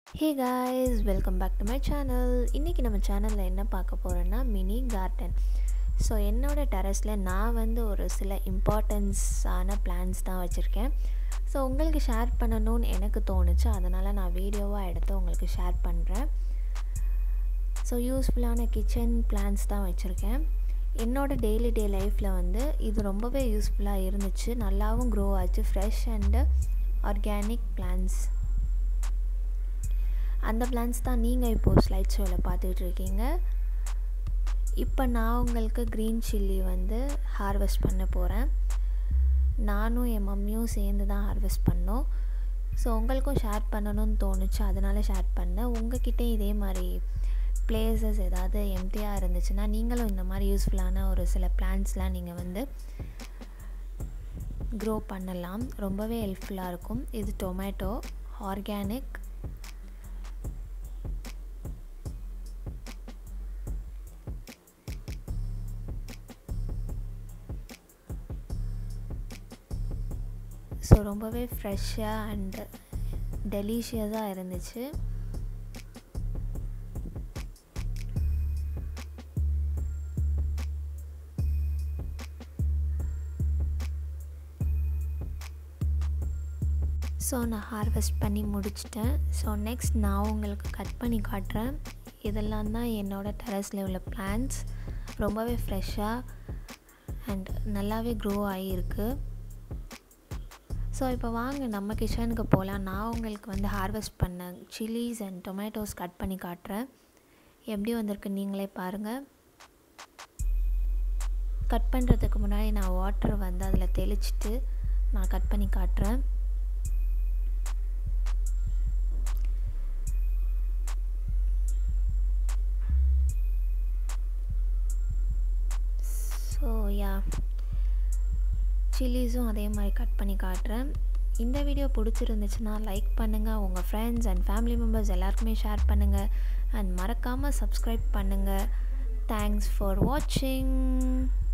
hey guys welcome back to my channel இன்றைக்கி நம்ம சேனலில் என்ன பார்க்க போகிறோன்னா மினி கார்டன் ஸோ என்னோடய டெரஸில் நான் வந்து ஒரு சில இம்பார்ட்டன்ஸான பிளான்ஸ் தான் வச்சுருக்கேன் ஸோ உங்களுக்கு ஷேர் பண்ணணும்னு எனக்கு தோணுச்சு அதனால் நான் வீடியோவாக எடுத்து உங்களுக்கு ஷேர் பண்ணுறேன் ஸோ யூஸ்ஃபுல்லான கிச்சன் பிளான்ஸ் தான் வச்சுருக்கேன் என்னோடய டெய்லி டே லைஃப்பில் வந்து இது ரொம்பவே யூஸ்ஃபுல்லாக இருந்துச்சு நல்லாவும் க்ரோ ஆச்சு ஃப்ரெஷ் அண்டு ஆர்கானிக் பிளான்ஸ் அந்த பிளான்ஸ் தான் நீங்கள் இப்போது ஸ்லைட் ஷோவில் பார்த்துட்ருக்கீங்க இப்போ நான் உங்களுக்கு க்ரீன் சில்லி வந்து ஹார்வெஸ்ட் பண்ண போகிறேன் நானும் என் மம்மியும் சேர்ந்து தான் ஹார்வெஸ்ட் பண்ணோம் ஸோ உங்களுக்கும் ஷேர் பண்ணணும்னு தோணுச்சு அதனால் ஷேர் பண்ணேன் உங்ககிட்ட இதே மாதிரி பிளேசஸ் ஏதாவது எம்டியாக இருந்துச்சுன்னா நீங்களும் இந்த மாதிரி யூஸ்ஃபுல்லான ஒரு சில பிளான்ஸ்லாம் நீங்கள் வந்து க்ரோ பண்ணலாம் ரொம்பவே ஹெல்ப்ஃபுல்லாக இருக்கும் இது டொமேட்டோ ஆர்கானிக் ஸோ ரொம்பவே ஃப்ரெஷ்ஷாக அண்டு டெலிஷியஸாக இருந்துச்சு ஸோ நான் ஹார்வெஸ்ட் பண்ணி முடிச்சிட்டேன் ஸோ நெக்ஸ்ட் நான் உங்களுக்கு கட் பண்ணி காட்டுறேன் இதெல்லாம் தான் என்னோடய டெரஸில் உள்ள பிளான்ஸ் ரொம்பவே ஃப்ரெஷ்ஷாக அண்ட் நல்லாவே க்ரோ ஆகியிருக்கு ஸோ இப்போ வாங்க நம்ம கிச்சனுக்கு போகலாம் நான் உங்களுக்கு வந்து ஹார்வெஸ்ட் பண்ண சில்லிஸ் அண்ட் டொமேட்டோஸ் கட் பண்ணி காட்டுறேன் எப்படி வந்திருக்கு நீங்களே பாருங்கள் கட் பண்ணுறதுக்கு முன்னாடி நான் வாட்டர் வந்து அதில் தெளிச்சிட்டு நான் கட் பண்ணி காட்டுறேன் ஸோ யா சில்லிஸும் அதே மாதிரி கட் பண்ணி காட்டுறேன் இந்த வீடியோ பிடிச்சிருந்துச்சுன்னா லைக் பண்ணுங்கள் உங்கள் ஃப்ரெண்ட்ஸ் அண்ட் ஃபேமிலி மெம்பர்ஸ் எல்லாருக்குமே ஷேர் பண்ணுங்கள் அண்ட் மறக்காமல் சப்ஸ்கிரைப் பண்ணுங்கள் தேங்க்ஸ் ஃபார் வாட்சிங்